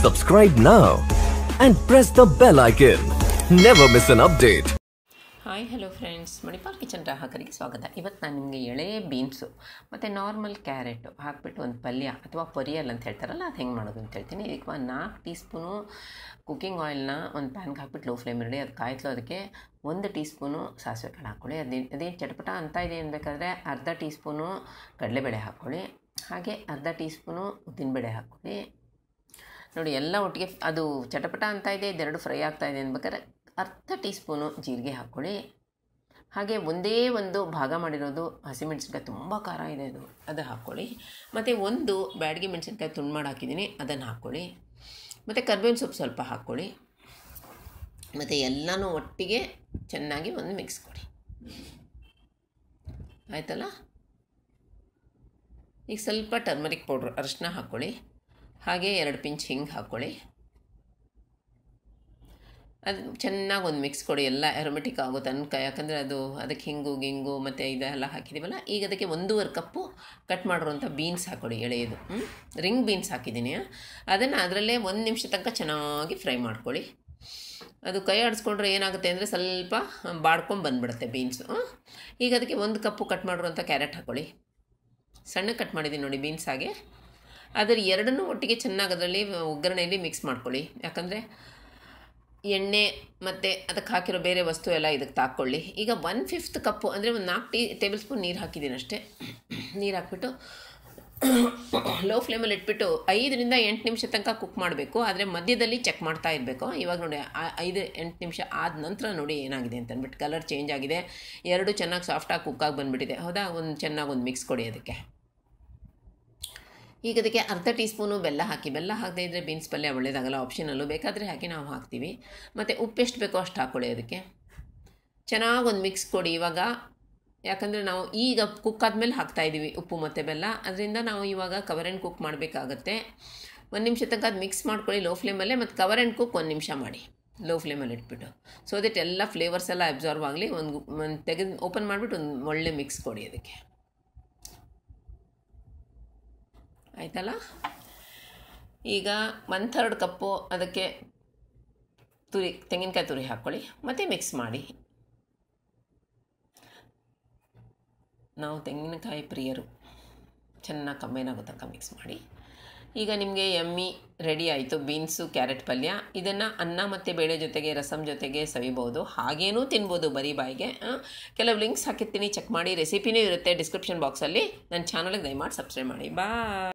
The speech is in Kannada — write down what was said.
Subscribe now and press the bell icon. Never miss an update. Hi hello friends Manipal kitchen ಗ್ರಾಹಕರಿಗೆ ಸ್ವಾಗತ ಇವತ್ತು ನಾನು ನಿಮಗೆ ಎಳೆ ಬೀನ್ಸು ಮತ್ತು ನಾರ್ಮಲ್ ಕ್ಯಾರೆಟು ಹಾಕ್ಬಿಟ್ಟು ಒಂದು ಪಲ್ಯ ಅಥವಾ ಪೊರಿಯಲ್ ಅಂತ ಹೇಳ್ತಾರಲ್ಲ ಅದು ಹೆಂಗೆ ಮಾಡೋದು ಅಂತ ಹೇಳ್ತೀನಿ ಇದಕ್ಕೆ ಒಂದು ನಾಲ್ಕು ಟೀ ಸ್ಪೂನು ಕುಕ್ಕಿಂಗ್ ಆಯಿಲ್ನ ಒಂದು ಪ್ಯಾನ್ಗೆ ಹಾಕ್ಬಿಟ್ಟು ಲೋ ಫ್ಲೇಮ್ ಇರಲಿ ಅದು ಕಾಯ್ತು ಅದಕ್ಕೆ ಒಂದು ಟೀ ಸ್ಪೂನು ಸಾಸಿವೆ ಕಾಳು ಹಾಕ್ಕೊಳ್ಳಿ ಅದೇನು ಅದೇನು ಚಟಪಟ ಅಂತ ಇದೆ ಅನ್ಬೇಕಾದ್ರೆ ಅರ್ಧ ಟೀ ಸ್ಪೂನು ಕಡಲೆಬೇಳೆ ಹಾಕ್ಕೊಳ್ಳಿ ಹಾಗೆ ಅರ್ಧ ಟೀ ಸ್ಪೂನು ಉದ್ದಿನಬೇಳೆ ಹಾಕ್ಕೊಳ್ಳಿ ನೋಡಿ ಎಲ್ಲ ಒಟ್ಟಿಗೆ ಅದು ಚಟಪಟ ಅಂತ ಇದೆ ಇದೆರಡು ಫ್ರೈ ಆಗ್ತಾ ಇದೆ ಅನ್ಬೇಕಾದ್ರೆ ಅರ್ಧ ಟೀ ಸ್ಪೂನು ಜೀರಿಗೆ ಹಾಕ್ಕೊಳ್ಳಿ ಹಾಗೆ ಒಂದೇ ಒಂದು ಭಾಗ ಮಾಡಿರೋದು ಹಸಿಮೆಣಸಿನ್ಕಾಯಿ ತುಂಬ ಖಾರ ಇದೆ ಅದು ಅದು ಹಾಕ್ಕೊಳ್ಳಿ ಮತ್ತು ಒಂದು ಬ್ಯಾಡಗಿ ಮೆಣಸಿನ್ಕಾಯಿ ತುಂಡು ಮಾಡಿ ಹಾಕಿದ್ದೀನಿ ಅದನ್ನು ಹಾಕ್ಕೊಳ್ಳಿ ಮತ್ತು ಕರ್ಬೇವಿನ ಸೊಪ್ಪು ಸ್ವಲ್ಪ ಹಾಕ್ಕೊಳ್ಳಿ ಮತ್ತು ಎಲ್ಲನೂ ಒಟ್ಟಿಗೆ ಚೆನ್ನಾಗಿ ಒಂದು ಮಿಕ್ಸ್ ಕೊಡಿ ಆಯಿತಲ್ಲ ಈಗ ಸ್ವಲ್ಪ ಟರ್ಮರಿಕ್ ಪೌಡ್ರ್ ಅರಿಶಿನ ಹಾಕ್ಕೊಳ್ಳಿ ಹಾಗೆ ಎರಡು ಪಿಂಚ್ ಹಿಂಗೆ ಹಾಕ್ಕೊಳ್ಳಿ ಅದು ಚೆನ್ನಾಗಿ ಒಂದು ಮಿಕ್ಸ್ ಕೊಡಿ ಎಲ್ಲ ಎರೋಮೆಟಿಕ್ ಆಗೋ ತನಕ ಯಾಕಂದರೆ ಅದು ಅದಕ್ಕೆ ಹಿಂಗು ಗಿಂಗು ಮತ್ತು ಇದೆಲ್ಲ ಹಾಕಿದ್ದೀವಲ್ಲ ಈಗ ಅದಕ್ಕೆ ಒಂದೂವರೆ ಕಪ್ಪು ಕಟ್ ಮಾಡಿರುವಂಥ ಬೀನ್ಸ್ ಹಾಕ್ಕೊಡಿ ಎಳೆಯದು ರಿಂಗ್ ಬೀನ್ಸ್ ಹಾಕಿದ್ದೀನಿ ಅದನ್ನು ಅದರಲ್ಲೇ ಒಂದು ನಿಮಿಷ ತನಕ ಚೆನ್ನಾಗಿ ಫ್ರೈ ಮಾಡ್ಕೊಳ್ಳಿ ಅದು ಕೈ ಆಡಿಸ್ಕೊಂಡ್ರೆ ಏನಾಗುತ್ತೆ ಅಂದರೆ ಸ್ವಲ್ಪ ಬಾಡ್ಕೊಂಡು ಬಂದುಬಿಡುತ್ತೆ ಬೀನ್ಸು ಈಗ ಅದಕ್ಕೆ ಒಂದು ಕಪ್ಪು ಕಟ್ ಮಾಡಿರುವಂಥ ಕ್ಯಾರೆಟ್ ಹಾಕ್ಕೊಳ್ಳಿ ಸಣ್ಣ ಕಟ್ ಮಾಡಿದ್ದೀನಿ ನೋಡಿ ಬೀನ್ಸ್ ಹಾಗೆ ಅದರ ಎರಡನ್ನೂ ಒಟ್ಟಿಗೆ ಚೆನ್ನಾಗಿ ಅದರಲ್ಲಿ ಒಗ್ಗರಣೆಯಲ್ಲಿ ಮಿಕ್ಸ್ ಮಾಡ್ಕೊಳ್ಳಿ ಯಾಕಂದರೆ ಎಣ್ಣೆ ಮತ್ತು ಅದಕ್ಕೆ ಹಾಕಿರೋ ಬೇರೆ ವಸ್ತು ಎಲ್ಲ ಇದಕ್ಕೆ ತಾಕ್ಕೊಳ್ಳಿ ಈಗ ಒನ್ ಫಿಫ್ತ್ ಕಪ್ಪು ಅಂದರೆ ಒಂದು ನಾಲ್ಕು ಟೀ ಟೇಬಲ್ ಸ್ಪೂನ್ ನೀರು ಹಾಕಿದ್ದೀನಿ ಅಷ್ಟೇ ನೀರು ಹಾಕ್ಬಿಟ್ಟು ಲೋ ಫ್ಲೇಮಲ್ಲಿ ಇಟ್ಬಿಟ್ಟು ಐದರಿಂದ ಎಂಟು ನಿಮಿಷ ತನಕ ಕುಕ್ ಮಾಡಬೇಕು ಆದರೆ ಮಧ್ಯದಲ್ಲಿ ಚೆಕ್ ಮಾಡ್ತಾ ಇರಬೇಕು ಇವಾಗ ನೋಡಿ ಐದು ಎಂಟು ನಿಮಿಷ ಆದ ನಂತರ ನೋಡಿ ಏನಾಗಿದೆ ಅಂತ ಅಂದ್ಬಿಟ್ಟು ಕಲರ್ ಚೇಂಜ್ ಆಗಿದೆ ಎರಡು ಚೆನ್ನಾಗಿ ಸಾಫ್ಟಾಗಿ ಕುಕ್ಕಾಗಿ ಬಂದುಬಿಟ್ಟಿದೆ ಹೌದಾ ಒಂದು ಚೆನ್ನಾಗಿ ಒಂದು ಮಿಕ್ಸ್ ಕೊಡಿ ಅದಕ್ಕೆ ಈಗ ಅದಕ್ಕೆ ಅರ್ಧ ಟೀ ಸ್ಪೂನು ಬೆಲ್ಲ ಹಾಕಿ ಬೆಲ್ಲ ಹಾಕದೇ ಇದ್ದರೆ ಬೀನ್ಸ್ ಪಲ್ಯ ಒಳ್ಳೇದಾಗಲ್ಲ ಆಪ್ಷನಲ್ಲು ಬೇಕಾದರೆ ಹಾಕಿ ನಾವು ಹಾಕ್ತೀವಿ ಮತ್ತು ಉಪ್ಪು ಎಷ್ಟು ಬೇಕೋ ಅಷ್ಟು ಹಾಕ್ಕೊಳ್ಳಿ ಅದಕ್ಕೆ ಚೆನ್ನಾಗಿ ಒಂದು ಮಿಕ್ಸ್ ಕೊಡಿ ಇವಾಗ ಯಾಕಂದರೆ ನಾವು ಈಗ ಕುಕ್ ಆದಮೇಲೆ ಹಾಕ್ತಾಯಿದ್ದೀವಿ ಉಪ್ಪು ಮತ್ತು ಬೆಲ್ಲ ಅದರಿಂದ ನಾವು ಇವಾಗ ಕವರ್ ಆ್ಯಂಡ್ ಕುಕ್ ಮಾಡಬೇಕಾಗತ್ತೆ ಒಂದು ನಿಮಿಷ ತನಕ ಅದು ಮಿಕ್ಸ್ ಮಾಡ್ಕೊಳ್ಳಿ ಲೋ ಫ್ಲೇಮಲ್ಲೇ ಮತ್ತು ಕವರ್ ಆ್ಯಂಡ್ ಕುಕ್ ಒಂದು ನಿಮಿಷ ಮಾಡಿ ಲೋ ಫ್ಲೇಮಲ್ಲಿ ಇಟ್ಬಿಟ್ಟು ಸೊ ದಟ್ ಎಲ್ಲ ಫ್ಲೇವರ್ಸ್ ಎಲ್ಲ ಅಬ್ಸಾರ್ವ್ ಆಗಲಿ ಒಂದು ಒಂದು ತೆಗೆದು ಓಪನ್ ಮಾಡಿಬಿಟ್ಟು ಒಂದು ಒಳ್ಳೆ ಮಿಕ್ಸ್ ಕೊಡಿ ಅದಕ್ಕೆ ಆಯ್ತಲ್ಲ ಈಗ ಒನ್ ಥರ್ಡ್ ಕಪ್ಪು ಅದಕ್ಕೆ ತುರಿ ತೆಂಗಿನಕಾಯಿ ತುರಿ ಹಾಕ್ಕೊಳ್ಳಿ ಮತ್ತು ಮಿಕ್ಸ್ ಮಾಡಿ ನಾವು ತೆಂಗಿನಕಾಯಿ ಪ್ರಿಯರು ಚೆನ್ನಾಗಿ ಕಂಬೈನ್ ಆಗೋ ತನಕ ಮಿಕ್ಸ್ ಮಾಡಿ ಈಗ ನಿಮಗೆ ಎಮ್ಮಿ ರೆಡಿ ಆಯಿತು ಬೀನ್ಸು ಕ್ಯಾರೆಟ್ ಪಲ್ಯ ಇದನ್ನು ಅನ್ನ ಮತ್ತು ಬೇಳೆ ಜೊತೆಗೆ ರಸಮ್ ಜೊತೆಗೆ ಸವಿಬೋದು ಹಾಗೇನೂ ತಿನ್ಬೋದು ಬರೀ ಬಾಯಿಗೆ ಕೆಲವು ಲಿಂಕ್ಸ್ ಹಾಕಿರ್ತೀನಿ ಚೆಕ್ ಮಾಡಿ ರೆಸಿಪಿನೂ ಇರುತ್ತೆ ಡಿಸ್ಕ್ರಿಪ್ಷನ್ ಬಾಕ್ಸಲ್ಲಿ ನನ್ನ ಚಾನಲ್ಗೆ ದಯಮಾಡಿ ಸಬ್ಸ್ಕ್ರೈಬ್ ಮಾಡಿ ಬಾಯ್